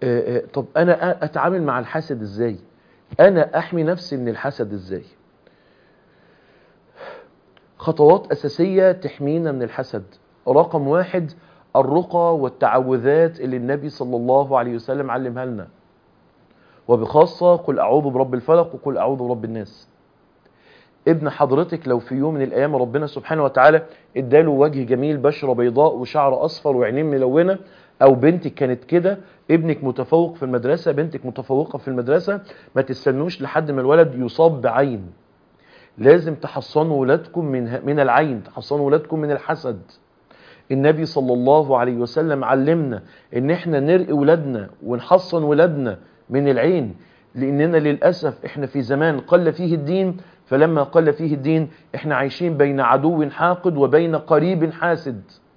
آه، آه، طب انا أ- اتعامل مع الحسد ازاي انا احمي نفسي من الحسد ازاي خطوات اساسية تحمينا من الحسد رقم واحد الرقى والتعوذات اللي النبي صلى الله عليه وسلم علمها لنا وبخاصة قل اعوذ برب الفلق وقل اعوذ برب الناس ابن حضرتك لو في يوم من الايام ربنا سبحانه وتعالى اداله وجه جميل بشرة بيضاء وشعر اصفر وعينين ملونة او بنتك كانت كده ابنك متفوق في المدرسة بنتك متفوقة في المدرسة ما تستنوش لحد ما الولد يصاب بعين لازم تحصنوا ولادكم من من العين تحصنوا ولادكم من الحسد النبي صلى الله عليه وسلم علمنا ان احنا نرقي ولادنا ونحصن ولادنا من العين لاننا للاسف احنا في زمان قل فيه الدين فلما قل فيه الدين احنا عايشين بين عدو حاقد وبين قريب حاسد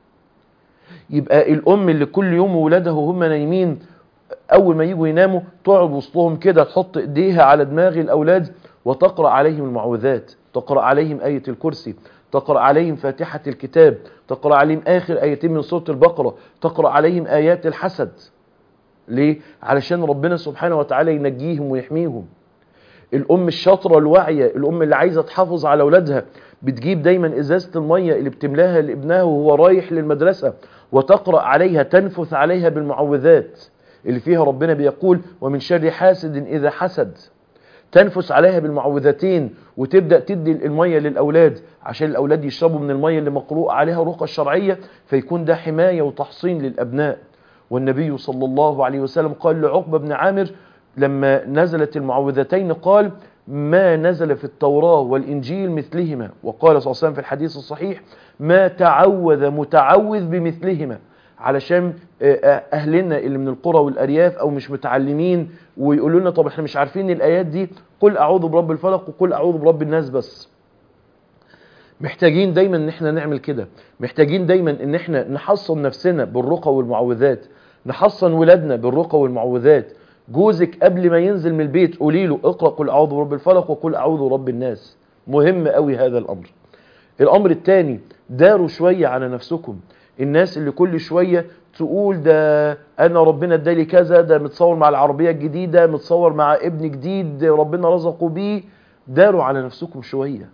يبقى الام اللي كل يوم ولادها وهم نايمين اول ما يجوا يناموا تقعد وسطهم كده تحط ايديها على دماغ الاولاد وتقرا عليهم المعوذات تقرا عليهم ايه الكرسي تقرا عليهم فاتحه الكتاب تقرا عليهم اخر ايتين من سوره البقره تقرا عليهم ايات الحسد ليه علشان ربنا سبحانه وتعالى ينجيهم ويحميهم الام الشاطره الواعيه الام اللي عايزه تحافظ على اولادها بتجيب دايما ازازه الميه اللي بتملاها لابنها وهو رايح للمدرسه وتقرا عليها تنفث عليها بالمعوذات اللي فيها ربنا بيقول ومن شر حاسد اذا حسد تنفس عليها بالمعوذتين وتبدا تدي الميه للاولاد عشان الاولاد يشربوا من الميه اللي مقروء عليها الرقى الشرعيه فيكون ده حمايه وتحصين للابناء والنبي صلى الله عليه وسلم قال لعقبه بن عامر لما نزلت المعوذتين قال ما نزل في التوراة والإنجيل مثلهما وقال صلى الله عليه وسلم في الحديث الصحيح ما تعوذ متعوذ بمثلهما علشان أهلنا اللي من القرى والأرياف أو مش متعلمين ويقولوا لنا طب احنا مش عارفين الآيات دي قل أعوذ برب الفلق وقل أعوذ برب الناس بس محتاجين دايما ان احنا نعمل كده محتاجين دايما ان احنا نحصن نفسنا بالرقى والمعوذات نحصن ولادنا بالرقى والمعوذات جوزك قبل ما ينزل من البيت قولي له اقرا قل اعوذ برب الفلق وقل اعوذ برب الناس مهم قوي هذا الامر الامر الثاني داروا شويه على نفسكم الناس اللي كل شويه تقول ده انا ربنا ادالي كذا ده متصور مع العربيه الجديده متصور مع ابن جديد ربنا رزقه بيه داروا على نفسكم شويه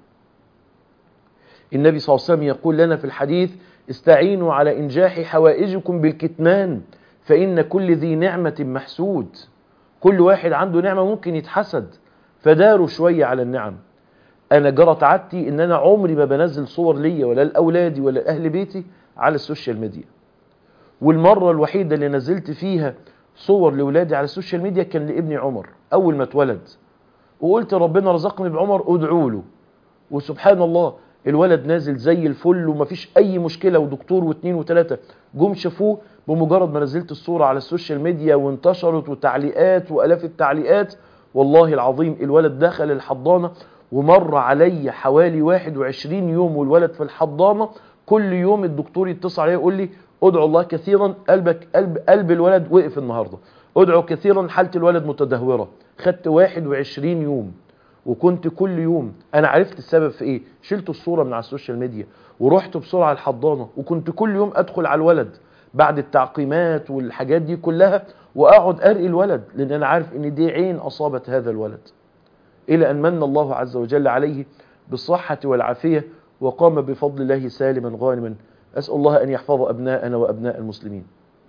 النبي صلى الله عليه وسلم يقول لنا في الحديث استعينوا على انجاح حوائجكم بالكتمان فان كل ذي نعمه محسود كل واحد عنده نعمة ممكن يتحسد فداروا شوية على النعم أنا جرت عادتي إن أنا عمري ما بنزل صور ليا ولا لأولادي ولا لأهل بيتي على السوشيال ميديا والمرة الوحيدة اللي نزلت فيها صور لأولادي على السوشيال ميديا كان لابني عمر أول ما اتولد وقلت ربنا رزقني بعمر ادعوا له وسبحان الله الولد نازل زي الفل ومفيش أي مشكلة ودكتور واثنين وثلاثة جم شافوه بمجرد ما نزلت الصورة على السوشيال ميديا وانتشرت وتعليقات وألاف التعليقات والله العظيم الولد دخل الحضانة ومر علي حوالي 21 يوم والولد في الحضانة كل يوم الدكتور يتصل عليه يقول لي ادعو الله كثيرا قلبك قلب قلب الولد وقف النهارده ادعو كثيرا حالة الولد متدهورة خدت 21 يوم وكنت كل يوم انا عرفت السبب في ايه شلت الصورة من على السوشيال ميديا ورحت بسرعة الحضانة وكنت كل يوم ادخل على الولد بعد التعقيمات والحاجات دي كلها واقعد ارقي الولد لان انا عارف ان دي عين اصابت هذا الولد الى ان من الله عز وجل عليه بالصحة والعافية وقام بفضل الله سالما غانما اسأل الله ان يحفظ ابناءنا وابناء المسلمين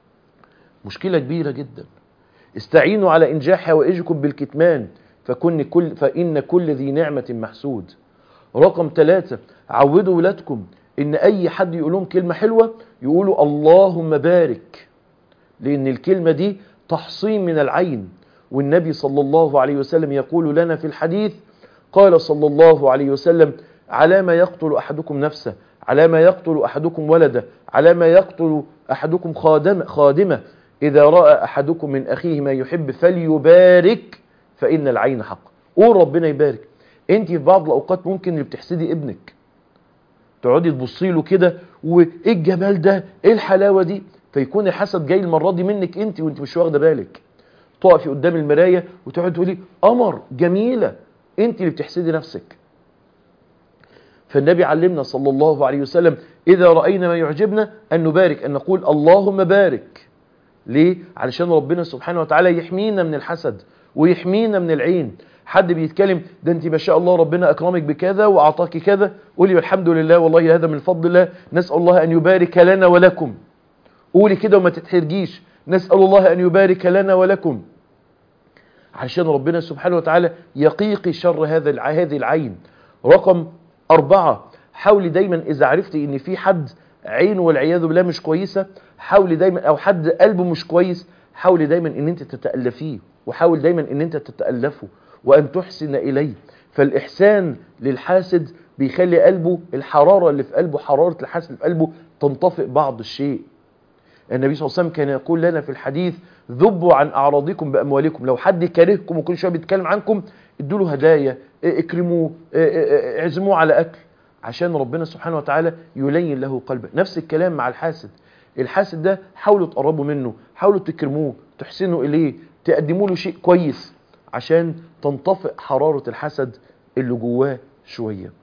مشكلة كبيرة جدا استعينوا على انجاح حوائجكم بالكتمان فكن كل فإن كل ذي نعمة محسود رقم ثلاثة عودوا ولادكم ان اي حد يقول لهم كلمة حلوة يقولوا اللهم بارك لان الكلمة دي تحصين من العين والنبي صلى الله عليه وسلم يقول لنا في الحديث قال صلى الله عليه وسلم على ما يقتل احدكم نفسه على ما يقتل احدكم ولده على ما يقتل احدكم خادمه خادمه اذا راى احدكم من اخيه ما يحب فليبارك فان العين حق قول ربنا يبارك انت في بعض الاوقات ممكن اللي بتحسدي ابنك تقعدي تبصي له كده وايه الجمال ده ايه الحلاوه دي فيكون الحسد جاي المره دي منك انت وانت مش واخده بالك تقفي قدام المرايه وتقعدي تقولي قمر جميله انت اللي بتحسدي نفسك فالنبي علمنا صلى الله عليه وسلم اذا راينا ما يعجبنا ان نبارك ان نقول اللهم بارك ليه علشان ربنا سبحانه وتعالى يحمينا من الحسد ويحمينا من العين حد بيتكلم ده انت ما شاء الله ربنا اكرمك بكذا واعطاك كذا قولي الحمد لله والله هذا من فضل الله نسال الله ان يبارك لنا ولكم قولي كده وما تتحرجيش نسال الله ان يبارك لنا ولكم عشان ربنا سبحانه وتعالى يقيقي شر هذا الع- هذه العين رقم أربعة حاولي دايما إذا عرفتي إن في حد عينه والعياذ بالله مش كويسة حاولي دايما أو حد قلبه مش كويس حاولي دايما إن أنت تتألفيه وحاول دايما إن أنت تتألفه وأن تحسن إليه فالإحسان للحاسد بيخلي قلبه الحرارة اللي في قلبه حرارة الحاسد اللي في قلبه تنطفئ بعض الشيء النبي صلى الله عليه وسلم كان يقول لنا في الحديث ذبوا عن أعراضكم بأموالكم لو حد كارهكم وكل شويه بيتكلم عنكم ادوا له هدايا اه، اكرموه اه، اه، اعزموه على أكل عشان ربنا سبحانه وتعالى يلين له قلبه نفس الكلام مع الحاسد الحاسد ده حاولوا تقربوا منه حاولوا تكرموه تحسنوا إليه تقدموا له شيء كويس عشان تنطفئ حرارة الحسد اللي جواه شوية